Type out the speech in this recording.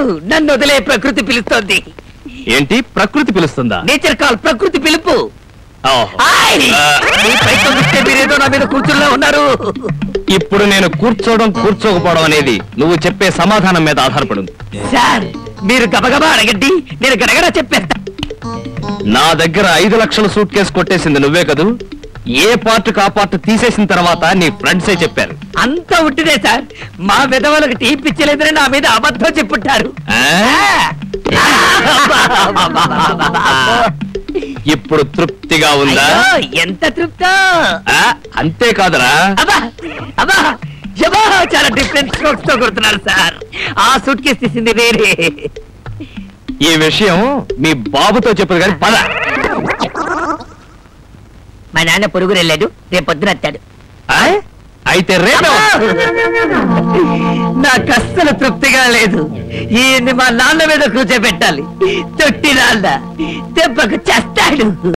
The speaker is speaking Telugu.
నన్ను వదిలే ప్రకృతి పిలుస్తోంది ఏంటి ప్రకృతి పిలుస్తుందా నేచర్ కాల్ ప్రకృతి పిలుపు ఓహో. ఆయ్! ఆ, మీ ప్రయత్నం చూస్తే మీరేదో నా మీద కూర్చుల్లో ఉన్నారు ఇప్పుడు నేను కూర్చోవడం కూర్చోకపోవడం అనేది నువ్వు చెప్పే సమాధానం మీద ఆధారపడింది సార్ మీరు గబగబా అడగండి నేను గడగడ చెప్పేస్తా నా దగ్గర ఐదు లక్షల సూట్ కేసు కొట్టేసింది నువ్వే కదూ ఏ పార్ట్ కా పార్ట్ తీసేసిన తర్వాత నీ ఫ్రెండ్సే చెప్పారు అంతా ఉంటుదే సార్ మా విధవలకు టీ పిచ్చలేదని నా మీద అబద్ధం చెప్పుంటారు ఆ? ఇప్పుడు తృప్తిగా ఉందా అయ్యో, ఎంత తృప్తో ఆ, అంతేకాదురా అబ్బా అబ్బా జబా చాలా డిఫరెంట్ స్ట్రోక్స్ తో కొడుతున్నారు సార్ ఆ సూట్ కేసు తీసింది వేరే ఈ విషయం మీ బాబుతో చెప్పదు కానీ పద మా నాన్న పొరుగురు వెళ్ళాడు రేపు పొద్దున వచ్చాడు ఆ? అయితే రేపే వస్తా. నాకు అస్సలు తృప్తిగా లేదు ఈయన్ని మా నాన్న మీద కూర్చోబెట్టాలి తొట్టి నాన్న దెబ్బకు చేస్తాడు